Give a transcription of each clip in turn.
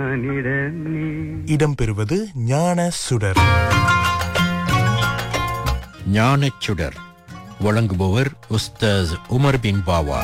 மானிடனே இடம்பெறுவது ஞான சுடர் ஞானச்சுடர் வழங்குபவர் உஸ்தாஸ் உமர் பின் பாவா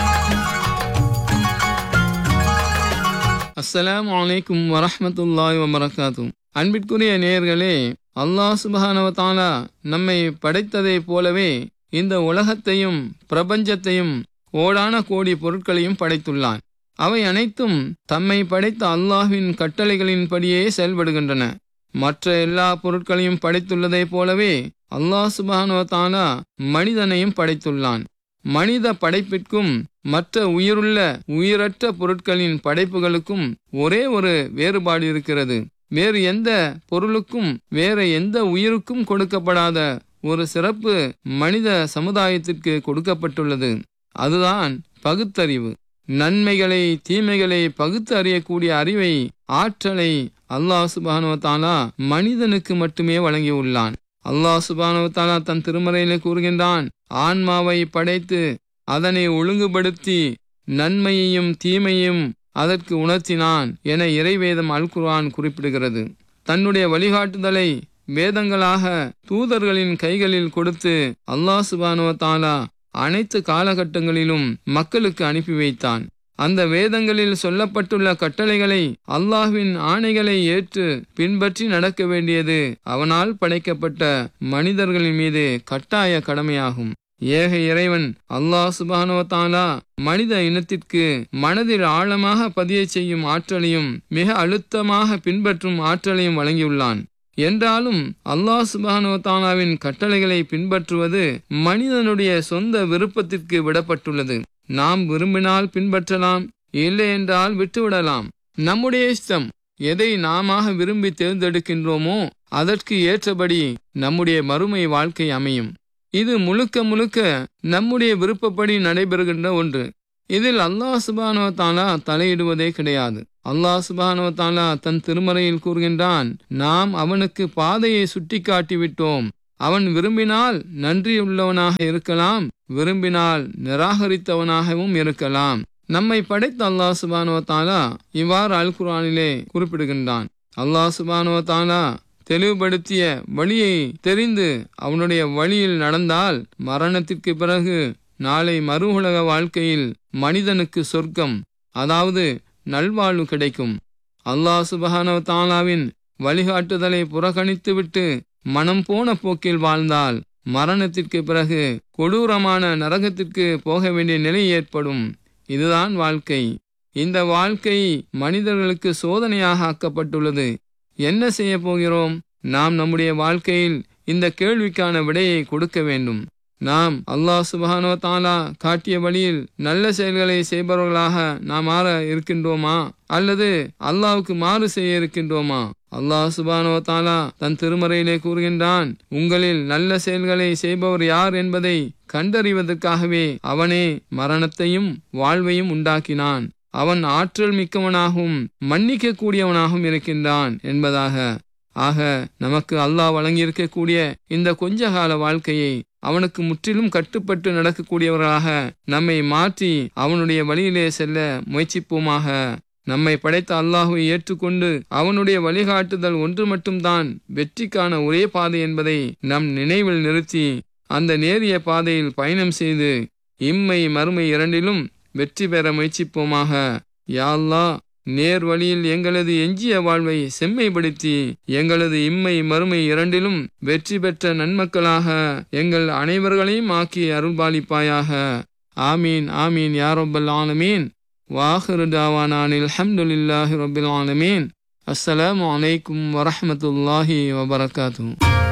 அஸ்ஸலாமு அலைக்கும் வரஹ்மத்துல்லாஹி வபரகாத்தும் அன்பிற்குரிய நேயர்களே அல்லாஹ் சுபஹானவ தஆலா நம்மை படைத்ததைப் போலவே இந்த உலகத்தையும் பிரபஞ்சத்தையும் கோடான கோடி பொருட்களையும் படைத்துள்ளான் அவை அனைத்தும் தம்மை படைத்த அல்லாஹ்வின் கட்டளைகளின்படியே செயல்படுகின்றன மற்ற எல்லா பொருட்களையும் படைத்துள்ளதைப் போலவே அல்லாஹ் சுபஹானவ தஆலா மனிதனையும் படைத்துள்ளான் மனித படைப்பிற்கும் மற்ற உயிருள்ள உயிரற்ற பொருட்களின் படைப்புகளுக்கும் ஒரே ஒரு வேறுபாடு இருக்கிறது வேறு எந்த பொருளுக்கும் வேற எந்த உயிருக்கும் கொடுக்கப்படாத ஒரு சிறப்பு மனித சமுதாயத்திற்கு கொடுக்கப்பட்டுள்ளது அதுதான் பகுத்தறிவு நன்மைகளை தீமைகளை பகுத்து அறியக்கூடிய அறிவை ஆற்றலை அல்லாஹ் சுபானுவத்தாலா மனிதனுக்கு மட்டுமே வழங்கியுள்ளான் அல்லாஹ் சுபானுவத்தாலா தன் திருமறையிலே கூறுகின்றான் ஆன்மாவை படைத்து அதனை ஒழுங்குபடுத்தி நன்மையையும் தீமையும் அதற்கு உணர்த்தினான் என இறைவேதம் அல் குர்ஆன் குறிப்பிடுகிறது தன்னுடைய வழிகாட்டுதலை வேதங்களாக தூதர்களின் கைகளில் கொடுத்து அல்லாஹ் சுபானுவ தாலா அனைத்து காலகட்டங்களிலும் மக்களுக்கு அனுப்பி வைத்தான் அந்த வேதங்களில் சொல்லப்பட்டுள்ள கட்டளைகளை அல்லாஹ்வின் ஆணைகளை ஏற்று பின்பற்றி நடக்க வேண்டியது அவனால் படைக்கப்பட்ட மனிதர்களின் மீது கட்டாய கடமையாகும் ஏக இறைவன் அல்லாஹ் சுபானுவத்தாலா மனித இனத்திற்கு மனதில் ஆழமாக பதிய செய்யும் ஆற்றலையும் மிக அழுத்தமாக பின்பற்றும் ஆற்றலையும் வழங்கியுள்ளான் என்றாலும் அல்லாஹ் சுபானுவத்தாலாவின் கட்டளைகளை பின்பற்றுவது மனிதனுடைய சொந்த விருப்பத்திற்கு விடப்பட்டுள்ளது நாம் விரும்பினால் பின்பற்றலாம் இல்லை என்றால் விட்டுவிடலாம் நம்முடைய இஷ்டம் எதை நாம விரும்பி தேர்ந்தெடுக்கின்றோமோ அதற்கு ஏற்றபடி நம்முடைய மறுமை வாழ்க்கை அமையும் இது முழுக்க முழுக்க நம்முடைய விருப்பப்படி நடைபெறுகின்ற ஒன்று இதில் அல்லாஹ் சுபானுவ தாலா தலையிடுவதே கிடையாது அல்லாஹ் சுபானுவ தாலா தன் திருமறையில் கூறுகின்றான் நாம் அவனுக்கு பாதையை சுட்டி காட்டிவிட்டோம் அவன் விரும்பினால் நன்றியுள்ளவனாக இருக்கலாம் விரும்பினால் நிராகரித்தவனாகவும் இருக்கலாம் நம்மை படைத்த அல்லாஹ் சுபானுவ தாலா இவ்வாறு அல் குரானிலே குறிப்பிடுகின்றான் அல்லாஹ் சுபானுவ தாலா தெளிவுபடுத்திய வழியை தெரிந்து அவனுடைய வழியில் நடந்தால் மரணத்திற்கு பிறகு நாளை மறு உலக வாழ்க்கையில் மனிதனுக்கு சொர்க்கம் அதாவது நல்வாழ்வு கிடைக்கும் அல்லாஹ் சுபஹானவ தாலாவின் வழிகாட்டுதலை புறக்கணித்துவிட்டு மனம் போன போக்கில் வாழ்ந்தால் மரணத்திற்கு பிறகு கொடூரமான நரகத்திற்கு போக வேண்டிய நிலை ஏற்படும் இதுதான் வாழ்க்கை இந்த வாழ்க்கை மனிதர்களுக்கு சோதனையாக ஆக்கப்பட்டுள்ளது என்ன செய்ய போகிறோம் நாம் நம்முடைய வாழ்க்கையில் இந்த கேள்விக்கான விடையை கொடுக்க வேண்டும் நாம் அல்லாஹ் சுபஹானோ தாலா காட்டிய வழியில் நல்ல செயல்களை செய்பவர்களாக நாம் மாற இருக்கின்றோமா அல்லது அல்லாவுக்கு மாறு செய்ய இருக்கின்றோமா அல்லாஹ் சுபானோ தாலா தன் திருமறையிலே கூறுகின்றான் உங்களில் நல்ல செயல்களை செய்பவர் யார் என்பதை கண்டறிவதற்காகவே அவனே மரணத்தையும் வாழ்வையும் உண்டாக்கினான் அவன் ஆற்றல் மிக்கவனாகவும் மன்னிக்க கூடியவனாகவும் இருக்கின்றான் என்பதாக ஆக நமக்கு அல்லாஹ் வழங்கியிருக்கக்கூடிய இந்த கொஞ்ச கால வாழ்க்கையை அவனுக்கு முற்றிலும் கட்டுப்பட்டு நடக்கக்கூடியவர்களாக நம்மை மாற்றி அவனுடைய வழியிலே செல்ல முயற்சிப்போமாக நம்மை படைத்த அல்லாஹுவை ஏற்றுக்கொண்டு அவனுடைய வழிகாட்டுதல் ஒன்று மட்டும்தான் வெற்றிக்கான ஒரே பாதை என்பதை நம் நினைவில் நிறுத்தி அந்த நேரிய பாதையில் பயணம் செய்து இம்மை மறுமை இரண்டிலும் வெற்றி பெற முயற்சிப்போமாக யாழ்லா நேர் வழியில் எங்களது எஞ்சிய வாழ்வை செம்மைப்படுத்தி எங்களது இம்மை மறுமை இரண்டிலும் வெற்றி பெற்ற நன்மக்களாக எங்கள் அனைவர்களையும் ஆக்கி அருள்பாலிப்பாயாக ஆமீன் ஆமீன் யாரொப்பல் ஆலமீன் வாஹிரு தாவானானில் அஹமதுல்லாஹி ரபில் ஆலமீன் அஸ்ஸலாமு அலைக்கும் வரஹமத்துல்லாஹி வபரகாத்தூ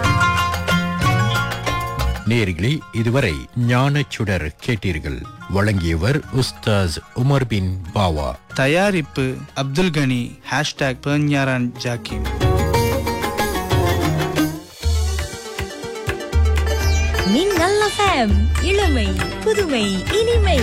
நேர்களே இதுவரை ஞானச்சுடர் கேட்டீர்கள் வழங்கியவர் உஸ்தாஸ் உமர் பின் பாவா தயாரிப்பு அப்துல் கனி ஹேஷ்டாக் பெர்ஞாரான் ஜாக்கிம் மின்னல் எஃப்எம் இளமை புதுமை இனிமை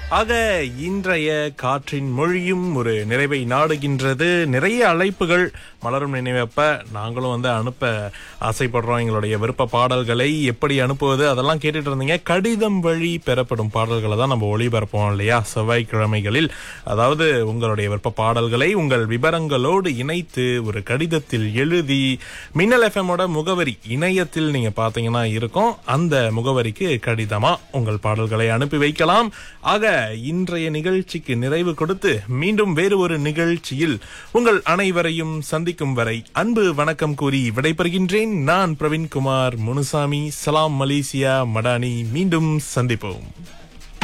ஆக இன்றைய காற்றின் மொழியும் ஒரு நிறைவை நாடுகின்றது நிறைய அழைப்புகள் மலரும் நினைவப்ப நாங்களும் வந்து அனுப்ப ஆசைப்படுறோம் எங்களுடைய விருப்ப பாடல்களை எப்படி அனுப்புவது அதெல்லாம் கேட்டுட்டு இருந்தீங்க கடிதம் வழி பெறப்படும் பாடல்களை தான் நம்ம ஒளிபரப்போம் இல்லையா செவ்வாய்க்கிழமைகளில் அதாவது உங்களுடைய விருப்ப பாடல்களை உங்கள் விவரங்களோடு இணைத்து ஒரு கடிதத்தில் எழுதி மின்னல் எஃப்எம்மோட முகவரி இணையத்தில் நீங்க பாத்தீங்கன்னா இருக்கும் அந்த முகவரிக்கு கடிதமா உங்கள் பாடல்களை அனுப்பி வைக்கலாம் ஆக இன்றைய நிகழ்ச்சிக்கு நிறைவு கொடுத்து மீண்டும் வேறு ஒரு நிகழ்ச்சியில் உங்கள் அனைவரையும் சந்திக்கும் வரை அன்பு வணக்கம் கூறி விடைபெறுகின்றேன் நான் பிரவீன்குமார் முனுசாமி சலாம் மலேசியா மடானி மீண்டும் சந்திப்போம்